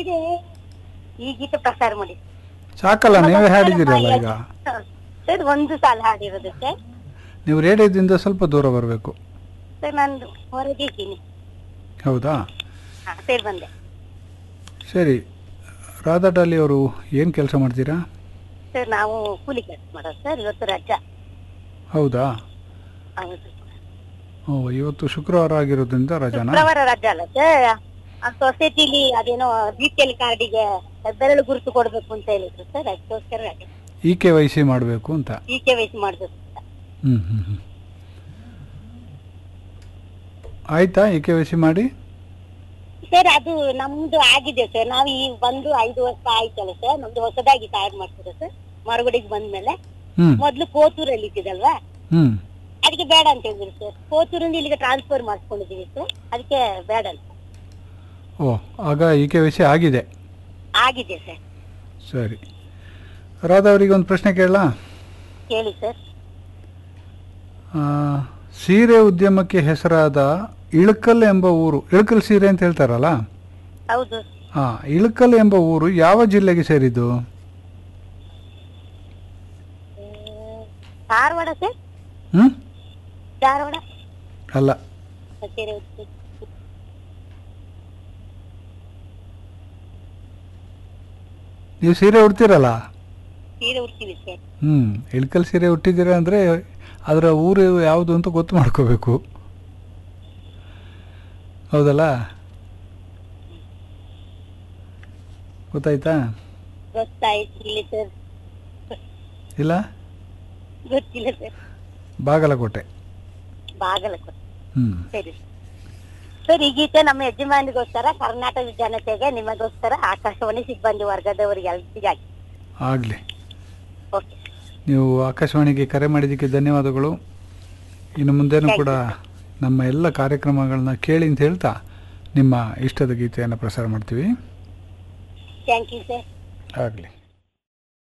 ಗೀತೆಗೆ ಈ ಗೀತೆ ಪ್ರಸಾರ ಮಾಡಿ ಸಾಕಲ್ಲ ನೀವೇ ಹಾಡಿದ್ದೀರಲ್ಲ ಈಗ ಹ. ಸರ್ ಒಂದು ಸಾಲ ಹಾಡಿರೋದು ಸರ್ ನೀವು ರೇಡಿಯೋದಿಂದ ಸ್ವಲ್ಪ ದೂರ ಬರಬೇಕು ಸರ್ ನಾನು ಹೊರಗೆ ಇದ್ದೀನಿ ಹೌದಾ ಹಾ ಸರ್ ಬಂದೆ ಸರಿ ರಾಧಾ ಡಾಲಿ ಅವರು ಏನು ಕೆಲಸ ಮಾಡ್ತೀರಾ ಸರ್ ನಾವು ಕೂಲಿ ಕೆಲಸ ಮಾಡೋದು ಸರ್ ಇವತ್ತು ರಜಾ ಹೌದಾ ಹೌದು ಓ ಇವತ್ತು ಶುಕ್ರವಾರ ಆಗಿರೋದ್ರಿಂದ ರಜಾನಾ ಶುಕ್ರವಾರ ರಜಾ ಅಲ್ಲ ಸರ್ ಆ ಸೊಸೈಟಿಲಿ ಅದೇನೋ ಬಿ ಪಿ ಎಲ್ ಕಾರ್ಡಿಗೆ ಬೆರಳು ಗುರುತು ಕೊಡ್ಬೇಕು ಅಂತ ಹೇಳಿದ್ರು ಸರ್ ಅದಕ್ಕೋಸ್ಕರ ರಜೆ ಇ ಕೆ ವೈ ಸಿ ಮಾಡಬೇಕು ಅಂತ ಈ ಕೆ ವೈ ಸಿ ಮಾಡ್ಬೇಕು ಅಂತ ಹ್ಞೂ ಹ್ಞೂ ಹ್ಞೂ ಆಯಿತಾ ಇ ಕೆ ವೈ ಸಿ ಮಾಡಿ ಸರ್ ಅದು ನಮ್ದು ಆಗಿದೆ ಸರ್ ನಾವು ಈ ಬಂದು ಐದು ವರ್ಷ ಆಯ್ತಲ್ಲ ಸರ್ ನಮ್ದು ಹೊಸದಾಗಿ ಕಾರ್ಡ್ ಮಾಡ್ತೀರಾ ಸರ್ ಮರಗುಡಿಗೆ ಬಂದ್ಮೇಲೆ ಹ್ಞೂ ಮೊದ್ಲು ಕೋತೂರಲ್ಲಿ ಇದ್ದಿದ್ದಲ್ವಾ ಹ್ಞೂ ಅದಕ್ಕೆ ಬೇಡ ಅಂತ ಹೇಳಿದ್ರು ಸರ್ ಕೋತೂರಿಂದ ಇಲ್ಲಿಗೆ ಟ್ರಾನ್ಸ್ಫರ್ ಮಾಡ್ಕೊಂಡಿದೀವಿ ಸರ್ ಅದಕ್ಕೆ ಬೇಡ ಅಂತ ಓ ಆಗ ಇ ಕೆ ವೈ ಸಿ ಆಗಿದೆ ಆಗಿದೆ ಸರ್ ಸರಿ ರಾಧಾ ಅವರಿಗೆ ಒಂದು ಪ್ರಶ್ನೆ ಕೇಳಲಾ ಹೇಳಿ ಸರ್ ಆ, ಸೀರೆ ಉದ್ಯಮಕ್ಕೆ ಹೆಸರಾದ ಇಳಕಲ್ ಎಂಬ ಊರು ಇಳಕಲ್ ಸೀರೆ ಅಂತ ಹೇಳ್ತಾರಲ್ಲ ಹೌದು ಹಾ ಇಳಕಲ್ ಎಂಬ ಊರು ಯಾವ ಜಿಲ್ಲೆಗೆ ಸೇರಿದ್ದು ಹ್ಮ್, ಧಾರವಾಡ ಸರ್ ಹ್ಞೂ ಧಾರವಾಡ ಅಲ್ಲ ಸೀರೆ ಉಡ್ಸಿ. ನೀವು ಸೀರೆ ಉಡ್ತೀರಲ್ಲ ಸೀರೆ ಉಡ್ತೀವಿ ಸರ್ ಹ್ಞೂ ಇಳಕಲ್ ಸೀರೆ ಉಟ್ಟಿದ್ದೀರಾ ಅಂದರೆ ಅದರ ಊರು ಯಾವುದು ಅಂತ ಗೊತ್ತು ಮಾಡ್ಕೋಬೇಕು ಹೌದಲ್ಲ ಗೊತ್ತಾಯ್ತಾ ಗೊತ್ತಾಯ್ತಿಲ್ಲ ಸರ್ ಇಲ್ಲ ಗೊತ್ತಿಲ್ಲ ಸರ್ ಬಾಗಲಕೋಟೆ ಬಾಗಲಕೋಟೆ ಹ್ಞೂ ಸರಿ ಸರ್ ಈ ಗೀತೆ ನಮ್ಮ ಯಜಮಾನಿಗೋಸ್ಕರ ಕರ್ನಾಟಕ ಜನತೆಗೆ ನಿಮಗೋಸ್ಕರ ಆಕಾಶವಾಣಿ ಸಿಬ್ಬಂದಿ ವರ್ಗದವರಿಗೆ ಎಲ್ಲರಿಗಾಗಿ ಆಗಲಿ ಓಕೆ ನೀವು ಆಕಾಶವಾಣಿಗೆ ಕರೆ ಮಾಡಿದ್ದಕ್ಕೆ ಧನ್ಯವಾದಗಳು ಇನ್ನು ಮುಂದೇನೂ ಕೂಡ ನಮ್ಮ ಎಲ್ಲ ಕಾರ್ಯಕ್ರಮಗಳನ್ನ ಕೇಳಿ ಅಂತ ಹೇಳ್ತಾ ನಿಮ್ಮ ಇಷ್ಟದ ಗೀತೆಯನ್ನು ಪ್ರಸಾರ ಮಾಡ್ತೀವಿ ಥ್ಯಾಂಕ್ ಯು ಸರ್ ಆಗಲಿ